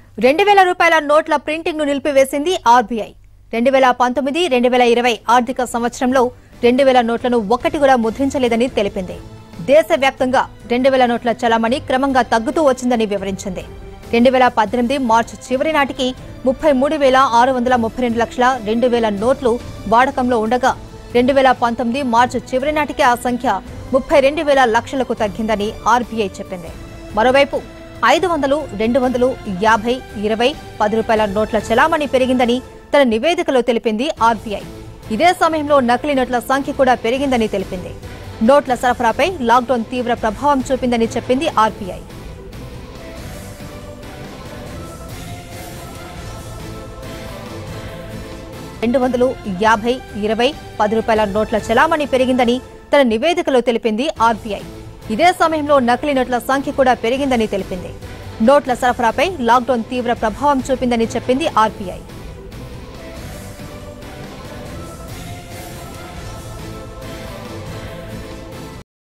రెండు వేల రూపాయల నోట్ల ప్రింటింగ్ ను నిలిపివేసింది ఆర్బీఐ రెండు వేల పంతొమ్మిది రెండు వేల ఇరవై ఆర్థిక సంవత్సరంలో రెండు వేల నోట్లను ఒక్కటి కూడా ముద్రించలేదని తెలిపింది దేశవ్యాప్తంగా రెండు వేల నోట్ల చలామణి క్రమంగా తగ్గుతూ వచ్చిందని వివరించింది రెండు వేల పద్దెనిమిది మార్చి చివరి నాటికి ముప్పై మూడు వేల ఆరు వందల ముప్పై రెండు లక్షల రెండు వేల నోట్లు వాడకంలో ఉండగా రెండు వేల పంతొమ్మిది మార్చి చివరి నాటికి ఆ సంఖ్య ముప్పై రెండు వేల లక్షలకు తగ్గిందని ఆర్బీఐ చెప్పింది మరోవైపు ఐదు వందలు రెండు వందలు యాభై ఇరవై పది రూపాయల నోట్ల చలామణి పెరిగిందని తన నివేదికలో తెలిపింది ఆర్బీఐ ఇదే సమయంలో నకిలీ నోట్ల సంఖ్య కూడా పెరిగిందని తెలిపింది నోట్ల సరఫరాపై లాక్డౌన్ తీవ్ర ప్రభావం చూపిందని చెప్పింది ఆర్బీఐ రెండు వందలు యాభై ఇరవై పది రూపాయల నోట్ల చలామణి పెరిగిందని తన నివేదికలో తెలిపింది ఆర్బీఐ ఇదే సమయంలో నకిలీ నోట్ల సంఖ్య కూడా పెరిగిందని తెలిపింది నోట్ల సరఫరాపై లాక్డౌన్ తీవ్ర ప్రభావం చూపిందని చెప్పింది ఆర్బీఐ